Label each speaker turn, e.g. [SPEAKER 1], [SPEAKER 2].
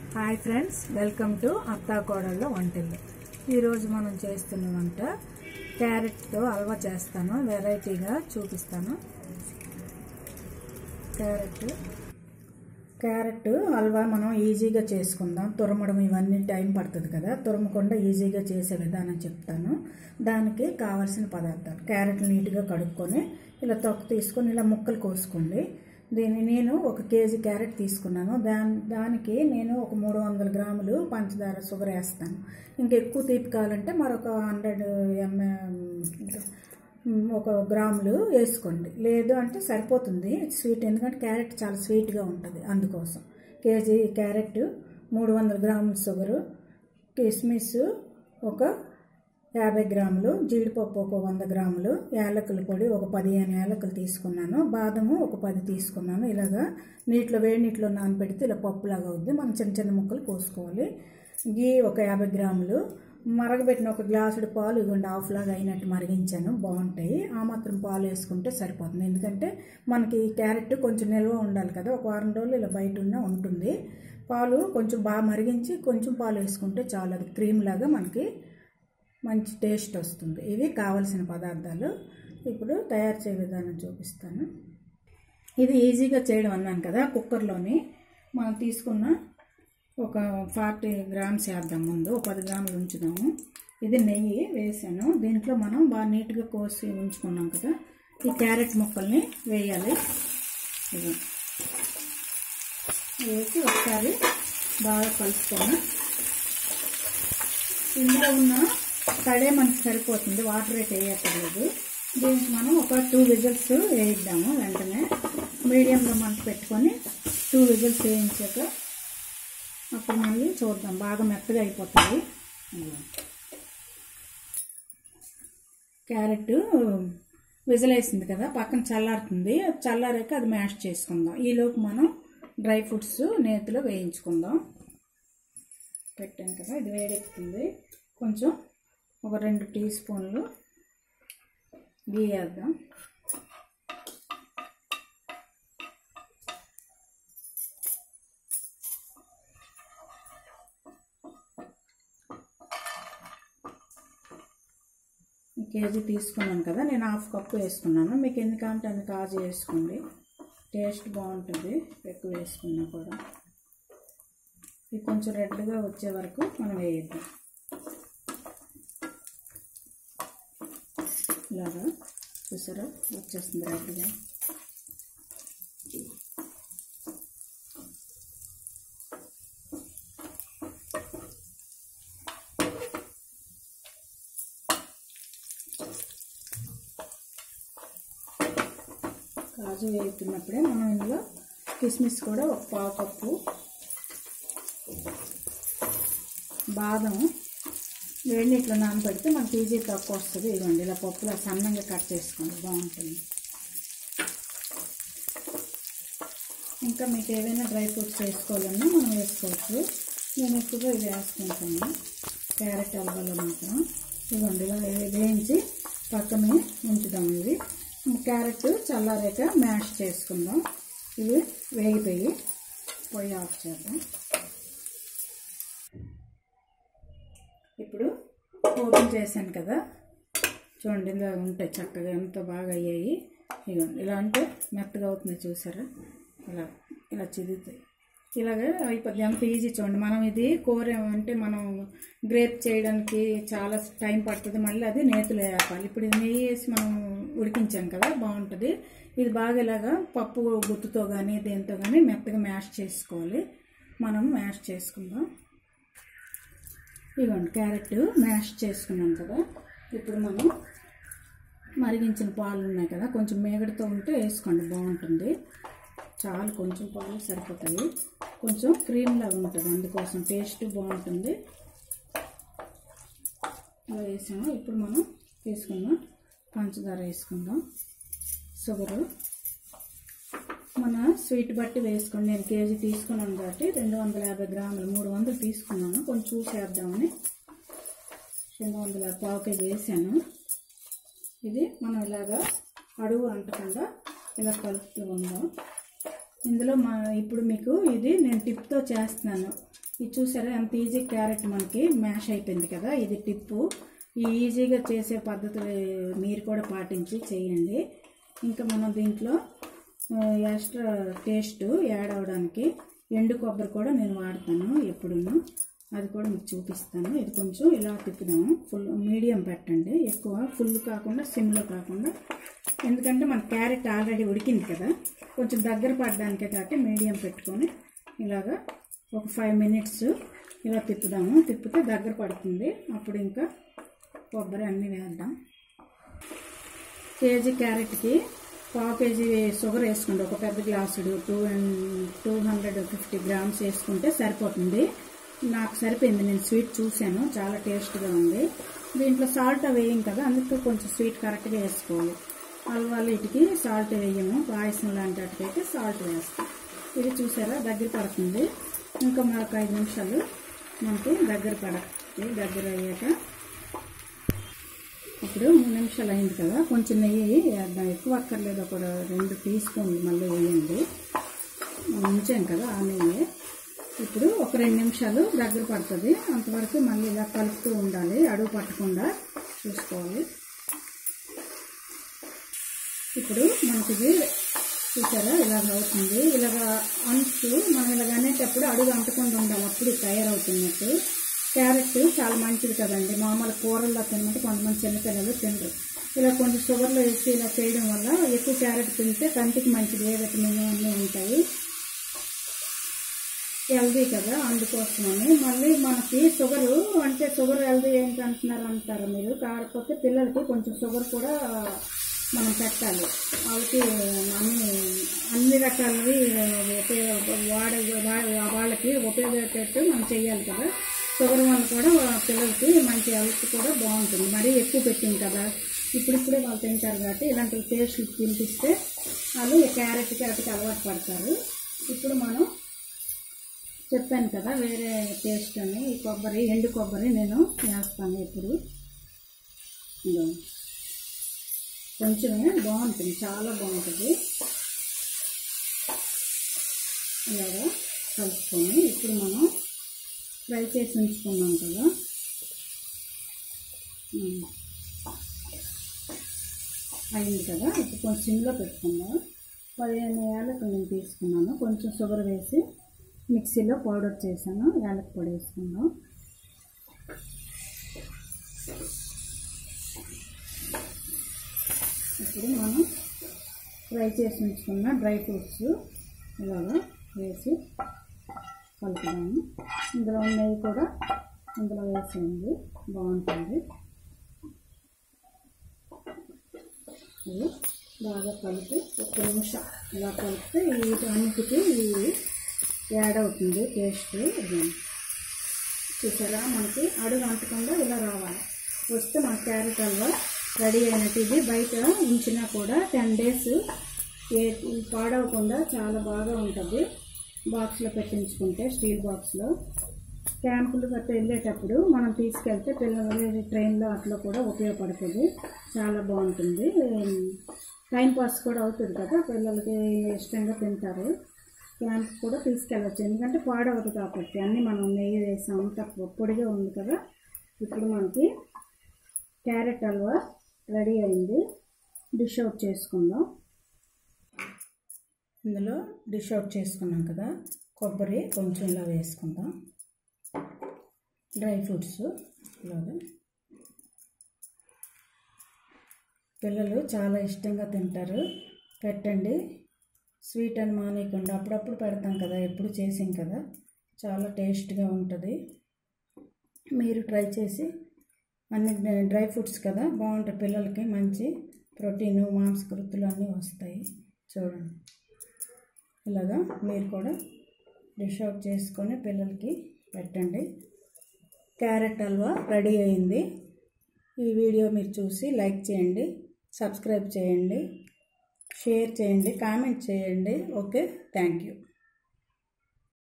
[SPEAKER 1] Hi friends welcome to అత్తా కోడళ్ళ వంటిల్లు ఈరోజు మనం చేస్తున్న వంట క్యారెట్తో హల్వా చేస్తాను వెరైటీగా చూపిస్తాను క్యారెట్ క్యారెట్ హల్వా మనం ఈజీగా చేసుకుందాం తురమడం ఇవన్నీ టైం పడుతుంది కదా తురమకుండా ఈజీగా చేసే విధానం చెప్తాను దానికి కావాల్సిన పదార్థాలు క్యారెట్ నీట్గా కడుక్కొని ఇలా తొక్కు తీసుకొని ఇలా ముక్కలు కోసుకోండి దీన్ని నేను ఒక కేజీ క్యారెట్ తీసుకున్నాను దాని దానికి నేను ఒక మూడు వందల గ్రాములు పంచదార షుగర్ వేస్తాను ఇంకా ఎక్కువ తీపి కావాలంటే మరొక హండ్రెడ్ ఎంఎం ఒక గ్రాములు వేసుకోండి లేదు అంటే సరిపోతుంది స్వీట్ ఎందుకంటే క్యారెట్ చాలా స్వీట్గా ఉంటుంది అందుకోసం కేజీ క్యారెట్ మూడు వందల గ్రాముల షుగరు కిస్మిస్ ఒక యాభై గ్రాములు జీడిపప్పు ఒక వంద గ్రాములు యాలకుల పొడి ఒక పదిహేను యాలకులు తీసుకున్నాను బాదము ఒక పది తీసుకున్నాను ఇలాగా నీటిలో వేడి నీటిలో నానబెడితే ఇలా పప్పులాగా అవుద్ది మనం చిన్న చిన్న ముక్కలు కోసుకోవాలి గీ ఒక యాభై గ్రాములు మరగబెట్టిన ఒక గ్లాసుడు పాలు ఇవ్వండి హాఫ్ లాగా అయినట్టు మరిగించాను బాగుంటాయి ఆ మాత్రం పాలు వేసుకుంటే సరిపోతుంది ఎందుకంటే మనకి క్యారెట్ కొంచెం నిల్వ ఉండాలి కదా ఒక వారం రోజులు ఇలా బయట ఉన్న ఉంటుంది పాలు కొంచెం బాగా మరిగించి కొంచెం పాలు వేసుకుంటే చాలు అది క్రీమ్ లాగా మనకి మంచి టేస్ట్ వస్తుంది ఇవి కావలసిన పదార్థాలు ఇప్పుడు తయారు చేయ విధానం చూపిస్తాను ఇది ఈజీగా చేయడం అన్నాను కదా కుక్కర్లోని మనం తీసుకున్న ఒక ఫార్టీ గ్రామ్స్ వేద్దాం ముందు ఒక పది గ్రాములు ఉంచుదాము ఇది నెయ్యి వేసాను దీంట్లో మనం బాగా నీట్గా కోసి ఉంచుకున్నాం కదా ఈ క్యారెట్ ముక్కల్ని వేయాలి ఇది వేసి ఒకసారి బాగా కలుపుకొని ఇందులో ఉన్న తడే మనకి సరిపోతుంది వాటర్ అయితే వేయక్కర్లేదు దీనికి మనం ఒక టూ విజిల్స్ వేయిద్దాము వెంటనే మీడియంలో మనకి పెట్టుకొని టూ విజిల్స్ వేయించాక అప్పుడు మళ్ళీ చూద్దాం బాగా మెత్తగా అయిపోతుంది క్యారెట్ విజిల్ వేసింది కదా పక్కన చల్లారుతుంది చల్లారాక అది మ్యాష్ చేసుకుందాం ఈలోపు మనం డ్రై ఫ్రూట్స్ నేతిలో వేయించుకుందాం పెట్టాను కదా ఇది వేడెక్కుతుంది కొంచెం ఒక రెండు టీ స్పూన్లు గీ వేద్దాం కేజీ తీసుకున్నాను కదా నేను హాఫ్ కప్పు వేసుకున్నాను మీకు ఎందుకంటే అది కాజు వేసుకోండి టేస్ట్ బాగుంటుంది ఎక్కువ వేసుకున్నా కూడా ఇది కొంచెం రెడ్గా వచ్చే వరకు మనం వేయిద్దాం ఇలాగా చూసారా వచ్చేస్తుంది రెడ్గా కాజు వేస్తున్నప్పుడే మనం ఇందులో కిస్మిస్ కూడా ఒక పావు కప్పు బాదం వేడి నీటిలో నానబెడితే మనకి ఈజీ తక్కువ వస్తుంది ఇవ్వండి ఇలా పప్పులో సన్నంగా కట్ చేసుకోండి బాగుంటుంది ఇంకా మీకు ఏవైనా డ్రై ఫ్రూట్స్ వేసుకోవాలన్నా మనం వేసుకోవచ్చు నేను ఎక్కువగా ఇది వేసుకుంటాను క్యారెట్ హల్వాలో మాత్రం ఇవ్వండి ఇలా వేయించి పక్కనే ఉంచుదాం ఇవి క్యారెట్ చల్లారాక మ్యాష్ చేసుకుందాం ఇవి వేగిపోయి పొయ్యి ఆఫ్ చేద్దాం ఇప్పుడు ఓపెన్ చేశాను కదా చూడండి ఇలా ఉంటాయి చక్కగా ఎంత బాగా అయ్యాయి ఇవ్వండి ఇలా అంటే మెత్తగా అవుతుంది చూసారా ఇలా ఇలా చిదుగుతాయి ఇలాగే అయిపోద్ది ఎంత ఈజీ చూడండి మనం ఇది కూర అంటే మనం గ్రేప్ చేయడానికి చాలా టైం పడుతుంది మళ్ళీ అది నేతులు వేపాలి ఇప్పుడు ఇది నెయ్యి వేసి మనం ఉడికించాం కదా బాగుంటుంది ఇది బాగా ఇలాగా పప్పు గుత్తుతో కానీ దేంతో కానీ మెత్తగా మ్యాష్ చేసుకోవాలి మనం మ్యాష్ చేసుకుందాం ఇవ్వండి క్యారెట్ మ్యాష్ చేసుకున్నాం కదా ఇప్పుడు మనం మరిగించిన పాలు ఉన్నాయి కదా కొంచెం మేగడతో ఉంటే వేసుకోండి బాగుంటుంది చాలు కొంచెం పాలు సరిపోతాయి కొంచెం క్రీమ్లాగా ఉంటుంది అందుకోసం టేస్ట్ బాగుంటుంది అలా వేసాము ఇప్పుడు మనం తీసుకుందాం పంచదార వేసుకుందాం షుగరు మన స్వీట్ బట్టి వేసుకోండి నేను కేజీ తీసుకున్నాను కాబట్టి రెండు వందల యాభై గ్రాములు మూడు వందలు తీసుకున్నాను కొంచెం చూసేద్దామని రెండు వందల పావు కేజీ వేసాను ఇది మనం ఇలాగా అడుగు అంటకుండా ఇలా కలుపుతూ ఉందాం ఇందులో మా ఇప్పుడు మీకు ఇది నేను టిప్తో చేస్తున్నాను ఇది చూసారా ఎంత ఈజీ క్యారెట్ మనకి మ్యాష్ అయిపోయింది కదా ఇది టిప్పు ఈ ఈజీగా చేసే పద్ధతులు మీరు కూడా పాటించి చేయండి ఇంకా మనం దీంట్లో ఎక్స్ట్రా టేస్ట్ యాడ్ అవ్వడానికి ఎండు కొబ్బరి కూడా నేను వాడతాను ఎప్పుడును అది కూడా మీకు చూపిస్తాను ఇది కొంచెం ఇలా తిప్పుదాము ఫుల్ మీడియం పెట్టండి ఎక్కువ ఫుల్ కాకుండా సిమ్లో కాకుండా ఎందుకంటే మన క్యారెట్ ఆల్రెడీ ఉడికింది కదా కొంచెం దగ్గర పడడానికే కాబట్టి మీడియం పెట్టుకొని ఇలాగా ఒక ఫైవ్ మినిట్స్ ఇలా తిప్పుదాము తిప్పితే దగ్గర పడుతుంది అప్పుడు ఇంకా కొబ్బరి అన్నీ వేద్దాం కేజీ క్యారెట్కి పావు కేజీ షుగర్ వేసుకోండి ఒక పెద్ద గ్లాసుడు two two hundred fifty grams వేసుకుంటే సరిపోతుంది నాకు సరిపోయింది నేను స్వీట్ చూశాను చాలా టేస్ట్గా ఉంది దీంట్లో సాల్ట్ వేయం కదా అందుకే కొంచెం స్వీట్ కరెక్ట్గా వేసుకోవాలి హల్వాలు వీటికి సాల్ట్ వేయము పాయసం లాంటి వాటికైతే సాల్ట్ వేస్తాం ఇది చూసారా దగ్గర పడుతుంది ఇంకా మరొక ఐదు నిమిషాలు మనకి దగ్గర పడుతుంది దగ్గర అయ్యాక ఇప్పుడు మూడు నిమిషాలు అయింది కదా కొంచెం నెయ్యి వేద్దాం ఎక్కువ అక్కర్లేదు ఒక రెండు టీ స్పూన్లు మళ్ళీ వేయండి ఉంచాం కదా ఆ నెయ్యి ఇప్పుడు ఒక రెండు నిమిషాలు దగ్గర పడుతుంది అంతవరకు మళ్ళీ ఇలా కలుపుతూ ఉండాలి అడుగు పట్టకుండా చూసుకోవాలి ఇప్పుడు మనకి ఇది చూసారా ఇలాగ అవుతుంది ఇలాగ అంచు మనం ఇలాగ అనేటప్పుడు అడుగు అంటకుండా ఉండాలి అప్పుడు తయారవుతున్నట్టు క్యారెట్ చాలా మంచిది కదండి మామూలు కూరల్లో తినమంటే కొంతమంది చిన్నపిల్లలు తినరు ఇలా కొంచెం షుగర్లో వేసి ఇలా చేయడం వల్ల ఎక్కువ క్యారెట్ తింటే కంటికి మంచిది ఏ విటమిన్ అన్నీ ఉంటాయి హెల్దీ కదా అందుకోసమని మళ్ళీ మనకి షుగరు అంటే షుగర్ హెల్దీ ఏంటి అంటున్నారు అంటారు మీరు కాకపోతే పిల్లలకి కొంచెం షుగర్ కూడా మనం పెట్టాలి వాళ్ళకి అన్ని అన్ని రకాలవి ఉపయోగ వాడ వా- వాళ్ళకి ఉపయోగపడేటట్టు మనం చేయాలి కదా షుగర్ వల్ల కూడా పిల్లలకి మంచి హెల్త్ కూడా బాగుంటుంది మరీ ఎక్కువ పెట్టింది కదా ఇప్పుడిప్పుడే వాళ్ళు తింటారు కాబట్టి ఇలాంటి టేస్ట్లు తినిపిస్తే వాళ్ళు క్యారెట్ క్యారెట్కి అలవాటు పడతారు ఇప్పుడు మనం చెప్పాను కదా వేరే టేస్ట్ అని ఈ కొబ్బరి ఎండు కొబ్బరి నేను వేస్తాను ఇప్పుడు ఇదిగో. కొంచెమే బాగుంటుంది చాలా బాగుంటుంది ఇలాగా కలుపుకొని ఇప్పుడు మనం ఫ్రై చేసి ఉంచుకున్నాం కదా ఉమ్. అయింది కదా ఇప్పుడు కొంచెం సిమ్లో పెట్టుకుందాం పదిహేను యాలకులు నేను తీసుకున్నాను కొంచెం షుగర్ వేసి మిక్సీలో పౌడర్ చేశాను యాలక్ పొడి వేసుకుందాం ఇప్పుడు మనం ఫ్రై చేసి ఉంచుకున్న డ్రై ఫ్రూట్స్ ఇలాగా వేసి కలుపుదాము ఇందులో నెయ్యి కూడా ఇందులో వేసేయండి బాగుంటుంది ఇది బాగా కలిపి ఒక నిమిషం ఇలా కలిపితే వీటన్నిటికీ ఇది యాడ్ అవుతుంది టేస్ట్ ఇది చూసారా మనకి అడుగు అంటకుండా ఇలా రావాలి వస్తే మన క్యారెట్ హల్వా రెడీ అయినట్టు ఇది బయట ఉంచినా కూడా టెన్ డేస్ ఏ పాడవకుండా చాలా బాగా ఉంటుంది బాక్స్లో పెట్టించుకుంటే స్టీల్ బాక్స్లో క్యాంపులు గట్రా వెళ్ళేటప్పుడు మనం తీసుకెళ్తే పిల్లలు ట్రైన్లో అట్లా కూడా ఉపయోగపడుతుంది చాలా బాగుంటుంది టైం పాస్ కూడా అవుతుంది కదా పిల్లలకి ఇష్టంగా తింటారు క్యాంప్ కూడా తీసుకెళ్ళచ్చు ఎందుకంటే పాడవదు కాబట్టి అన్నీ మనం నెయ్యి వేసాం తక్కువ పొడిగా ఉంది కదా ఇప్పుడు మనకి క్యారెట్ హల్వా రెడీ అయింది డిష్ అవుట్ చేసుకుందాం ఇందులో డిష్ అవుట్ చేసుకున్నాం కదా కొబ్బరి కొంచెం ఇలా వేసుకుందాం డ్రై ఫ్రూట్స్ ఇలాగా పిల్లలు చాలా ఇష్టంగా తింటారు పెట్టండి స్వీట్ అని మానేయకుండా అప్పుడప్పుడు పెడతాం కదా ఎప్పుడు చేసాం కదా చాలా టేస్ట్గా ఉంటుంది మీరు ట్రై చేసి అన్ని డ్రై ఫ్రూట్స్ కదా బాగుంటాయి పిల్లలకి మంచి ప్రోటీను మాంసకృతులు అన్నీ వస్తాయి చూడండి ఇలాగా మీరు కూడా డిష్ అవుట్ చేసుకొని పిల్లలకి పెట్టండి క్యారెట్ హల్వా రెడీ అయింది ఈ వీడియో మీరు చూసి లైక్ చేయండి సబ్స్క్రైబ్ చేయండి షేర్ చేయండి కామెంట్ చేయండి ఓకే థ్యాంక్ యూ